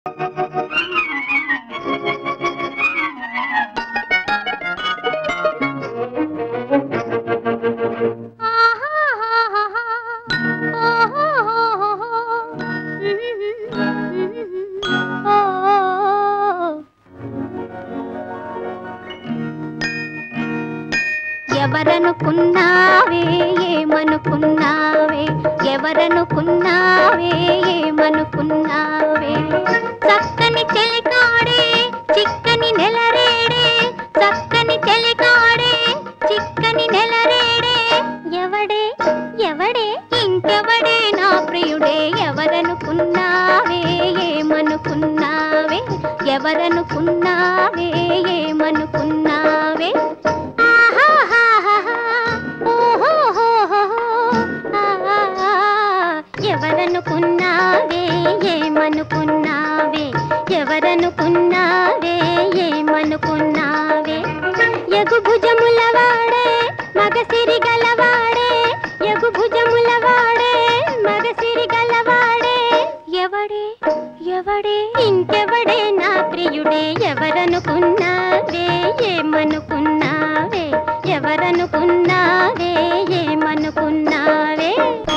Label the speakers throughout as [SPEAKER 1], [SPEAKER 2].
[SPEAKER 1] ఎవరనుకున్నావే ఏమనుకున్నావే ఎవరనుకున్నావే ఏమనుకున్నావే చక్కని చెలికాడే చిక్కని నెలరేడే చక్కని చెలికాడే చిక్కని నెలరేడే ఎవడే ఎవడే ఇంకెవడే నా ప్రియుడే ఎవరనుకున్నావే ఏమనుకున్నావే ఎవరనుకున్నావే ఏమనుకున్నావే ఆహాహాహా, ఓహోహోహో, ఆహా, ఎవరనుకున్నావే ఏమనుకున్నావే ఎవరనుకున్నావే ఏమనుకున్నావే ఎగు భుజముల వాడే మగసిరి గలవాడే ఎగు భుజముల వాడే మగసిరి గలవాడే ఎవడే ఎవడే ఇంకెవడే నా ప్రియుడే ఎవరనుకున్నావే ఏమనుకున్నావే ఎవరనుకున్నావే ఏమనుకున్నావే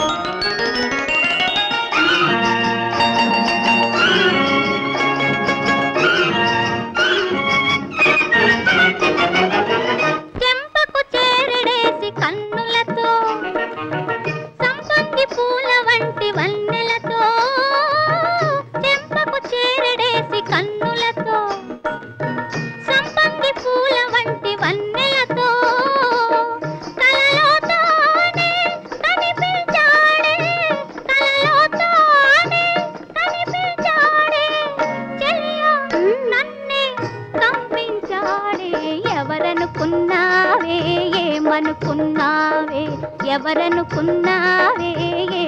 [SPEAKER 1] చెంపకు చేరడేసి కన్నులతో సంపంగి పూల వంటి వన్నెలతో చెంపకు చేరడేసి కన్నులతో సంపంగి పూల వంటి వన్నెలతో కలలో తానే కనిపించాడే కలలో తానే కనిపించాడే చెలియా నన్నే కంపించాడే ఎవరనుకున్నావే ఏమనుకున్నావే ఎవరనుకున్నావే